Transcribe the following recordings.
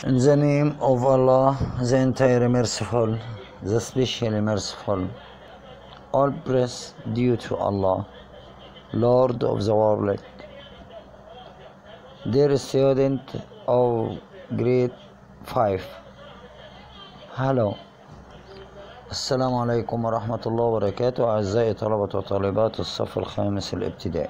In the name of Allah, the entire merciful, the specially merciful, all praise due to Allah, Lord of the world. Dear student of grade 5, hello. السلام عليكم ورحمة الله وبركاته أعزائي طلبة وطالبات الصف الخامس الابتدائي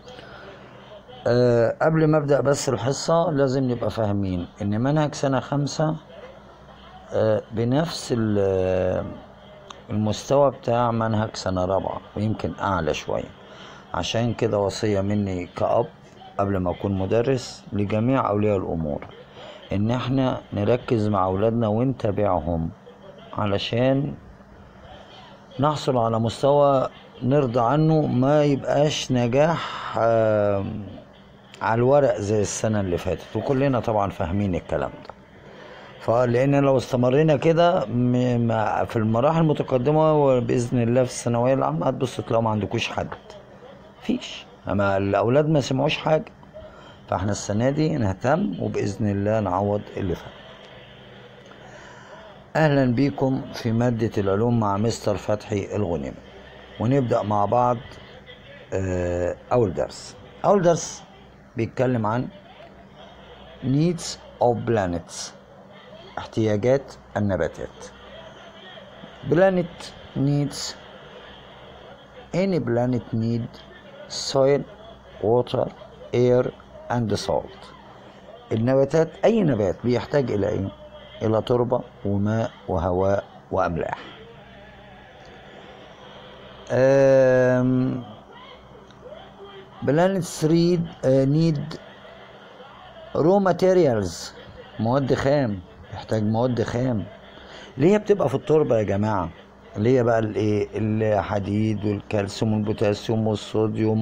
أه قبل ما أبدأ بس الحصة لازم نبقى فاهمين إن منهج سنة خمسة أه بنفس ال- المستوى بتاع منهج سنة رابعة ويمكن أعلى شوية عشان كده وصية مني كأب قبل ما أكون مدرس لجميع أولياء الأمور إن إحنا نركز مع أولادنا ونتابعهم علشان نحصل على مستوى نرضى عنه ما يبقاش نجاح آه، على الورق زي السنة اللي فاتت وكلنا طبعا فاهمين الكلام ده فلان لو استمرينا كده م- ما- في المراحل المتقدمة وبإذن الله في الثانوية العامة هتبص تلاقوا ما عندكوش حد فيش اما الأولاد ما سمعوش حاجة فاحنا السنة دي نهتم وبإذن الله نعوض اللي فات اهلا بيكم في مادة العلوم مع مستر فتحي الغنيم ونبدأ مع بعض آه، اول درس اول درس بيتكلم عن needs of planets احتياجات النباتات planet needs any planet need soil water air and salt النباتات اي نبات بيحتاج الى ايه الى تربه وماء وهواء واملاح أم، planets read, uh, need raw materials مواد خام يحتاج مواد خام اللي هي بتبقى في التربه يا جماعه اللي هي بقى الايه الحديد والكالسيوم والبوتاسيوم والصوديوم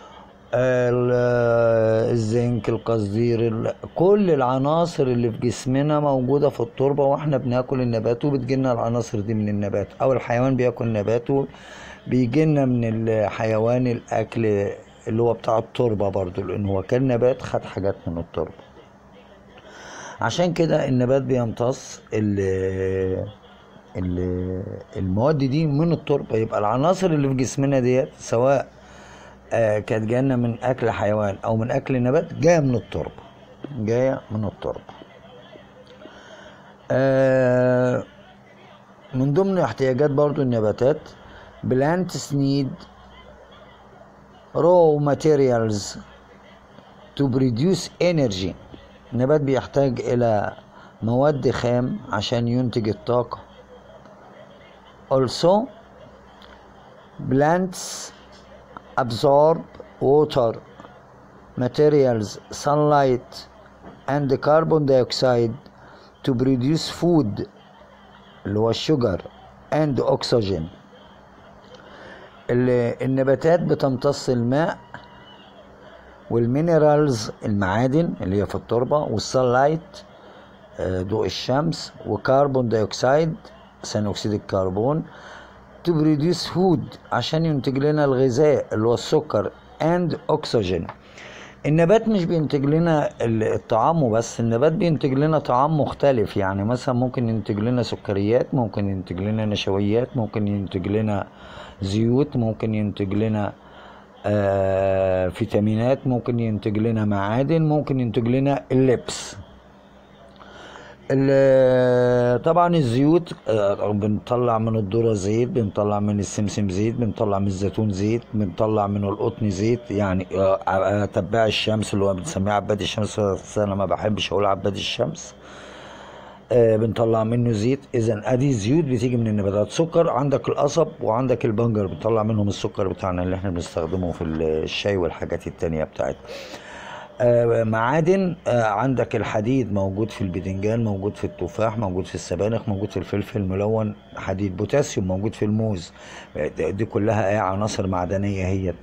ال- الزنك القصدير ال- كل العناصر اللي في جسمنا موجودة في التربة واحنا بناكل النبات وبتجيلنا العناصر دي من النبات او الحيوان بياكل نبات بيجيلنا من الحيوان الاكل اللي هو بتاع التربة برضو لان هو كان نبات خد حاجات من التربة عشان كده النبات بيمتص ال- ال- المواد دي من التربة يبقى العناصر اللي في جسمنا ديت سواء آه، كانت جايه من اكل حيوان او من اكل نبات جايه من التربه جايه من التربه آه، من ضمن احتياجات برضو النباتات plants need raw materials to produce energy النبات بيحتاج الى مواد خام عشان ينتج الطاقه also plants absorb water, materials, sunlight, and carbon dioxide to produce food اللي هو الشجر and oxygen ال- النباتات بتمتص الماء والمينرالز المعادن اللي هي في التربة والسانلايت آه، ضوء الشمس وكربون دايوكسيد ثاني اكسيد الكربون to produce food عشان ينتج لنا الغذاء اللي هو السكر and oxygen النبات مش بينتج لنا ال- الطعام وبس النبات بينتج لنا طعام مختلف يعني مثلا ممكن ينتج لنا سكريات ممكن ينتج لنا نشويات ممكن ينتج لنا زيوت ممكن ينتج لنا آه فيتامينات ممكن ينتج لنا معادن ممكن ينتج لنا اللبس ال- طبعا الزيوت آه، بنطلع من الذرة زيت بنطلع من السمسم زيت بنطلع من الزيتون زيت بنطلع من القطن زيت يعني آه، آه، تبع الشمس اللي هو بنسميه عباد الشمس بس انا ما بحبش اقول عباد الشمس آه، بنطلع منه زيت اذا ادي زيوت بتيجي من النباتات سكر عندك القصب وعندك البنجر بنطلع منهم السكر بتاعنا اللي احنا بنستخدمه في الشاي والحاجات التانية بتاعتنا آه، معادن آه، عندك الحديد موجود في البدنجان موجود في التفاح موجود في السبانخ موجود في الفلفل الملون حديد بوتاسيوم موجود في الموز آه، دي كلها ايه عناصر معدنية هي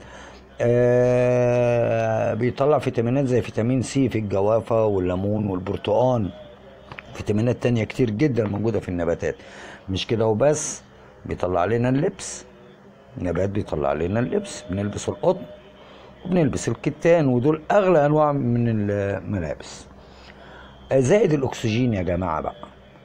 آه بيطلع فيتامينات زي فيتامين سي في الجوافة والليمون والبرتقال فيتامينات تانية كتير جدا موجودة في النباتات مش كده وبس بيطلع لنا اللبس النبات بيطلع لنا اللبس بنلبس القطن وبنلبس الكتان ودول اغلى انواع من الملابس زائد الاكسجين يا جماعه بقى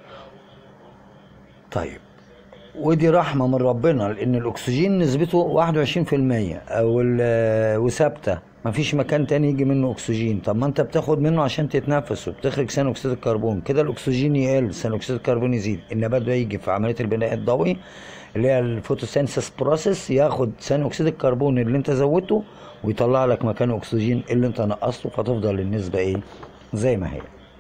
طيب ودي رحمة من ربنا لأن الأكسجين نسبته 21% أو ال- وثابتة مفيش مكان تاني يجي منه أكسجين طب ما أنت بتاخد منه عشان تتنفس وبتخرج ثاني أكسيد الكربون كده الأكسجين يقل ثاني أكسيد الكربون يزيد النبات ده يجي في عملية البناء الضوئي اللي هي الفوتوسينثيس بروسيس ياخد ثاني أكسيد الكربون اللي أنت زودته ويطلع لك مكانه أكسجين اللي أنت نقصته فتفضل النسبة إيه زي ما هي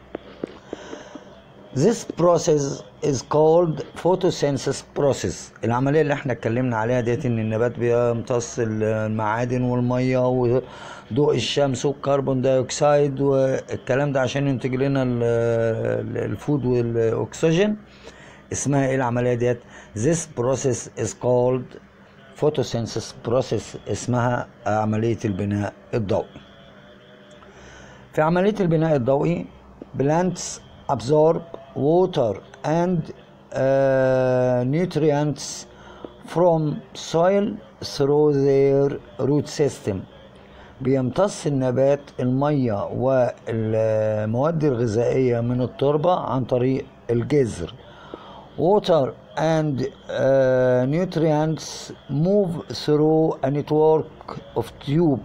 This process is called photosynthesis process العملية اللي احنا اتكلمنا عليها ديت ان النبات بيمتص المعادن والمية وضوء الشمس والكربون دايوكسيد والكلام ده عشان ينتج لنا ال- ال- الفود والاكسجين اسمها ايه العملية ديت This process is called photosynthesis process اسمها عملية البناء الضوئي في عملية البناء الضوئي plants absorb water and uh, nutrients from soil through their root system بيمتص النبات المية والمواد الغذائية من التربة عن طريق الجذر water and uh, nutrients move through a network of tube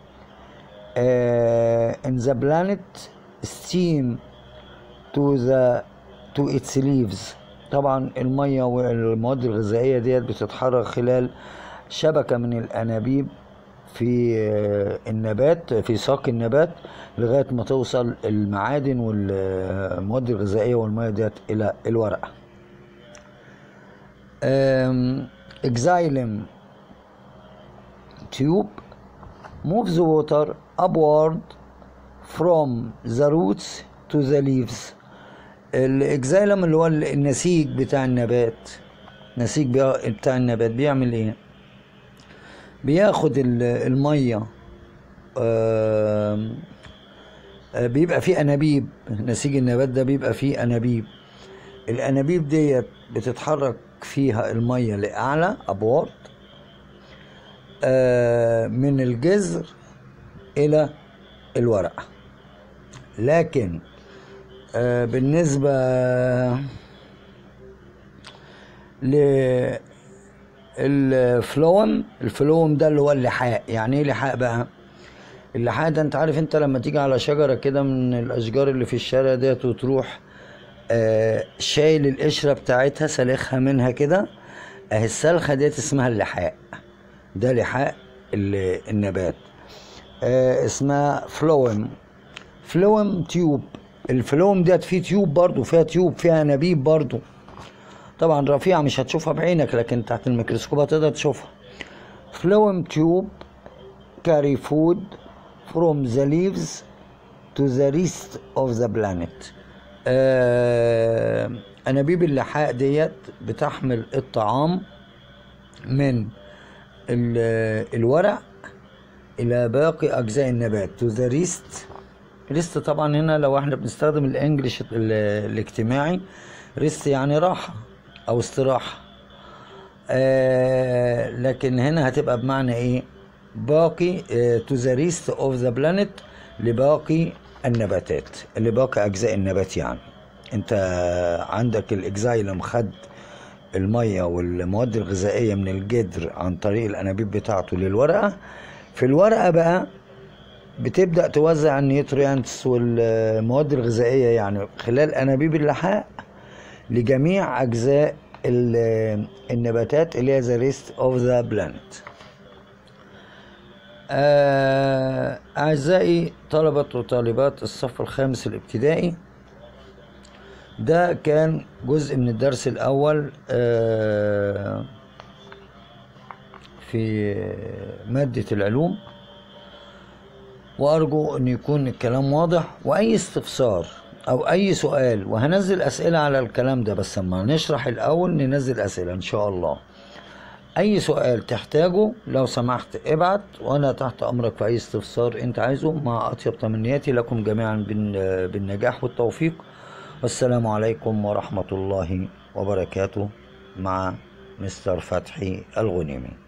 uh, in the planet steam to the to its leaves طبعا الميه والمواد الغذائيه ديت بتتحرك خلال شبكه من الانابيب في آه، النبات في ساق النبات لغايه ما توصل المعادن والمواد الغذائيه والميه ديت الى الورقه um, xylem tube moves water upward from the roots to the leaves الاكزايلم اللي هو النسيج بتاع النبات نسيج بيا- بتاع النبات بيعمل ايه بياخد ال- الميه آم، آه، بيبقى فيه انابيب نسيج النبات ده بيبقى فيه انابيب الانابيب ديت بتتحرك فيها الميه لاعلى ابواب آه، من الجذر الى الورقه لكن آه، بالنسبه للفلوم الفلوم ده اللي هو اللحاء يعني ايه لحاء بقى اللحاء ده انت عارف انت لما تيجي على شجره كده من الاشجار اللي في الشارع ديت وتروح آه، شايل القشره بتاعتها سالخها منها كده اهي السلخه ديت اسمها اللحاء ده لحاء ال- النبات آه، اسمها فلوم فلوم تيوب الفلوم ديت فيه تيوب برضو فيها تيوب فيها انابيب برضو طبعا رفيعة مش هتشوفها بعينك لكن تحت الميكروسكوب هتقدر تشوفها فلوم تيوب carry food from the leaves to the rest of the planet آه انابيب اللحاء ديت بتحمل الطعام من ال- الورق الى باقي اجزاء النبات to the rest ريست طبعا هنا لو احنا بنستخدم الانجليش ال- الاجتماعي ريست يعني راحة او استراحة آه لكن هنا هتبقى بمعنى ايه باقي تو ذا ريست اوف ذا بلانيت لباقي النباتات لباقي اجزاء النبات يعني انت عندك الاكزايلم خد الميه والمواد الغذائيه من الجدر عن طريق الانابيب بتاعته للورقه في الورقه بقى بتبدا توزع النيوتريانتس والمواد الغذائيه يعني خلال انابيب اللحاء لجميع اجزاء ال- النباتات اللي هي ذا ريست اوف ذا بلانت اعزائي طلبه وطالبات الصف الخامس الابتدائي ده كان جزء من الدرس الاول آه، في ماده العلوم وارجو ان يكون الكلام واضح واي استفسار او اي سؤال وهنزل اسئله على الكلام ده بس اما نشرح الاول ننزل اسئله ان شاء الله اي سؤال تحتاجه لو سمحت ابعت وانا تحت امرك في اي استفسار انت عايزه مع اطيب تمنياتي لكم جميعا بالن- بالنجاح والتوفيق والسلام عليكم ورحمه الله وبركاته مع مستر فتحي الغنيمي